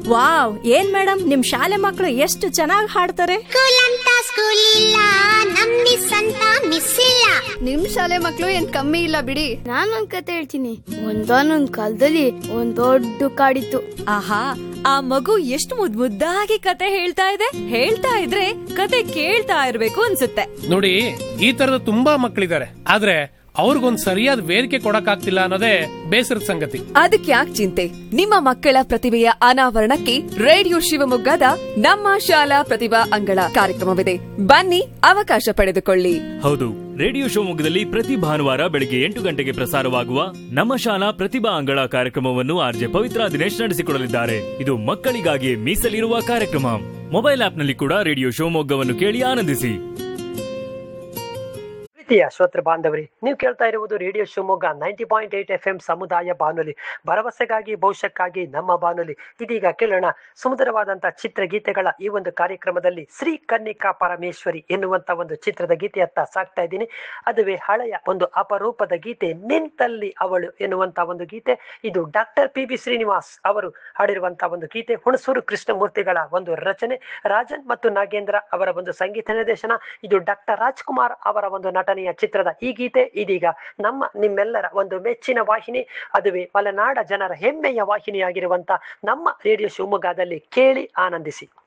wow ಏನ್ madam ನಿಮ್ ಶಾಲೆ ಮಕ್ಕಳು ಎಷ್ಟು ಚೆನ್ನಾಗಿ ಹಾಡ್ತಾರೆ ಸ್ಕೂಲ್ ಅಂತ ಸ್ಕೂಲ್ ಇಲ್ಲ ನಮ್ ಮಿಸ್ ಅಂತ ಮಿಸ್ ಇಲ್ಲ ನಿಮ್ ಶಾಲೆ ಮಕ್ಳು ಏನ್ ಕಮ್ಮಿ ಇಲ್ಲ ಬಿಡಿ ನಾನೊಂದ್ ಕತೆ ಹೇಳ್ತೀನಿ ಒಂದಾನೊಂದ್ ಕಾಲದಲ್ಲಿ ಒಂದ್ ದೊಡ್ಡ ಕಾಡಿತ್ತು ಆಹಾ ಆ ಮಗು ಎಷ್ಟು ಮುದ್ ಮುದ್ದಾಗಿ ಕತೆ ಹೇಳ್ತಾ ಇದೆ ಹೇಳ್ತಾ ಇದ್ರೆ ಕತೆ ಕೇಳ್ತಾ ಇರ್ಬೇಕು ಅನ್ಸುತ್ತೆ ನೋಡಿ ಈ ತರದ ತುಂಬಾ ಮಕ್ಕಳಿದ್ದಾರೆ ಆದ್ರೆ ಅವ್ರಿಗೊಂದ್ ಸರಿಯಾದ ವೇದಿಕೆ ಕೊಡಕ್ಕಾಗ್ತಿಲ್ಲ ಅನ್ನೋದೇ ಬೇಸರದ ಸಂಗತಿ ಅದಕ್ಕೆ ಯಾಕೆ ಚಿಂತೆ ನಿಮ್ಮ ಮಕ್ಕಳ ಪ್ರತಿಭೆಯ ಅನಾವರಣಕ್ಕೆ ರೇಡಿಯೋ ಶಿವಮೊಗ್ಗದ ನಮ್ಮ ಶಾಲಾ ಪ್ರತಿಭಾ ಅಂಗಳ ಕಾರ್ಯಕ್ರಮವಿದೆ ಬನ್ನಿ ಅವಕಾಶ ಪಡೆದುಕೊಳ್ಳಿ ಹೌದು ರೇಡಿಯೋ ಶಿವಮೊಗ್ಗದಲ್ಲಿ ಪ್ರತಿ ಭಾನುವಾರ ಬೆಳಿಗ್ಗೆ ಎಂಟು ಗಂಟೆಗೆ ಪ್ರಸಾರವಾಗುವ ನಮ್ಮ ಶಾಲಾ ಪ್ರತಿಭಾ ಅಂಗಳ ಕಾರ್ಯಕ್ರಮವನ್ನು ಆರ್ಜೆ ಪವಿತ್ರ ದಿನೇಶ್ ನಡೆಸಿಕೊಡಲಿದ್ದಾರೆ ಇದು ಮಕ್ಕಳಿಗಾಗಿ ಮೀಸಲಿರುವ ಕಾರ್ಯಕ್ರಮ ಮೊಬೈಲ್ ಆಪ್ನಲ್ಲಿ ಕೂಡ ರೇಡಿಯೋ ಶಿವಮೊಗ್ಗವನ್ನು ಕೇಳಿ ಆನಂದಿಸಿ ಪ್ರೀತಿಯ ಶ್ರೋತೃ ಬಾಂಧವರಿ ನೀವು ಕೇಳ್ತಾ ಇರುವುದು radio Shivamogga ninety point eight F M ಸಮುದಾಯ ಬಾನುಲಿ ಭರವಸೆಗಾಗಿ ಭವಿಷ್ಯಕ್ಕಾಗಿ ನಮ್ಮ ಬಾನುಲಿ ಇದೀಗ ಕೇಳೋಣ ಸುಮಧುರವಾದಂತಹ ಚಿತ್ರಗೀತೆಗಳ ಈ ಒಂದು ಕಾರ್ಯಕ್ರಮದಲ್ಲಿ ಶ್ರೀ ಕನ್ನಿಕಾ ಪರಮೇಶ್ವರಿ ಎನ್ನುವಂತ ಒಂದು ಚಿತ್ರದ ಗೀತೆಯತ್ತ ಸಾಕ್ತಾ ಇದ್ದೀನಿ ಅದುವೇ ಹಳೆಯ ಒಂದು ಅಪರೂಪದ ಗೀತೆ ನಿಂತಲ್ಲಿ ಅವಳು ಎನ್ನುವಂತ ಒಂದು ಗೀತೆ ಇದು ಡಾಕ್ಟರ್ ಪಿ ಬಿ ಶ್ರೀನಿವಾಸ್ ಅವರು ಹಾಡಿರುವಂತಹ ಒಂದು ಗೀತೆ ಹುಣಸೂರು ಕೃಷ್ಣಮೂರ್ತಿಗಳ ಒಂದು ರಚನೆ ರಾಜನ್ ಮತ್ತು ನಾಗೇಂದ್ರ ಅವರ ಒಂದು ಸಂಗೀತ ನಿರ್ದೇಶನ ಇದು ಡಾಕ್ಟರ್ ರಾಜ್ಕುಮಾರ್ ಅವರ ಒಂದು ನಟನೆಯ ಚಿತ್ರದ ಈ ಗೀತೆ ಇದೀಗ ನಮ್ಮ ನಿಮ್ಮೆಲ್ಲರ ಒಂದು ಮೆಚ್ಚಿನ ವಾಹಿನಿ ಅದುವೇ ಮಲೆನಾಡ ಜನರ ಹೆಮ್ಮೆಯ ವಾಹಿನಿಯಾಗಿರುವಂತ ನಮ್ಮ ರೇಡಿಯೋ ಶಿವಮೊಗ್ಗದಲ್ಲಿ ಕೇಳಿ ಆನಂದಿಸಿ